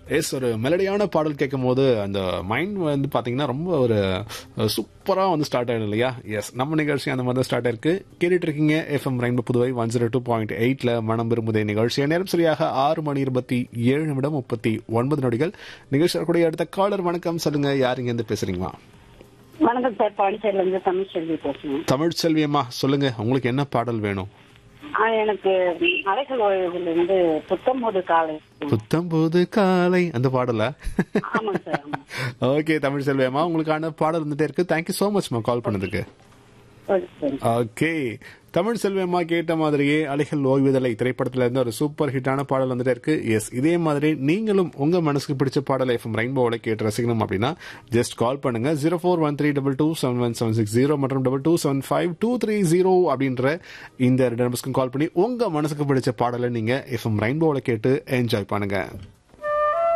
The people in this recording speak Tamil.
எஸ் ஒரு மெலடியான பாடல் கேட்கும் போது அந்த மைண்ட் வந்து பாத்தீங்கன்னா ரொம்ப ஒரு சூப்பரா வந்து ஸ்டார்ட் ஆயிடும் இல்லையா எஸ் நம்ம நிகழ்ச்சி அந்த மாதிரி தான் ஸ்டார்ட் ஆயிருக்கு கேட்டுட்டு இருக்கீங்க FM rainbow Puduvai one zero two point எயிட்ல மனம் விரும்புதே நிகழ்ச்சி நேரம் சரியாக ஆறு மணி இருபத்தி ஏழு நிமிடம் முப்பத்தி ஒன்பது நொடிகள் நிகழ்ச்சி கூடிய அடுத்த காலர் வணக்கம் சொல்லுங்க யார் இங்க இருந்து பேசுறீங்களா வணக்கம் சார் பாண்டிச்சேரியில இருந்து தமிழ் செல்வி பேசுறேன் தமிழ் செல்வியம்மா சொல்லுங்க உங்களுக்கு என்ன பாடல் வேணும் ஆ, எனக்கு அலைகள் ஓய்வுல இருந்து புத்தம்போது காலை புத்தம்போது காலை அந்த பாடல ஆமாங்க சார் ஆமா ஓகே தமிழ் செல்வியம்மா உங்களுக்கான பாடல் வந்துட்டே இருக்கு தேங்க்யூ சோ மச்மா கால் பண்ணதுக்கு ஓகே சார் ஓகே தமிழ் செல்வியம்மா கேட்ட மாதிரியே அலைகள் ஓய்வுதலை திரைப்படத்துல இருந்து ஒரு சூப்பர் ஹிட்டான பாடல் வந்துட்டே இருக்கு எஸ் இதே மாதிரி நீங்களும் உங்க மனசுக்கு பிடிச்ச பாடல் எஃப்எம் ரெயின்போவில் கேட்டு ரசிக்கணும் அப்படின்னா ஜஸ்ட் கால் பண்ணுங்க zero four one three double two seven one seven six zero மற்றும் double two seven five two three zero அப்படின்ற இந்த ரெண்டு நம்பர்ஸ்க்கும் கால் பண்ணி உங்க மனசுக்கு பிடிச்ச பாடலை நீங்க எஃப்எம் ரெயின்போவில் கேட்டு என்ஜாய் பண்ணுங்க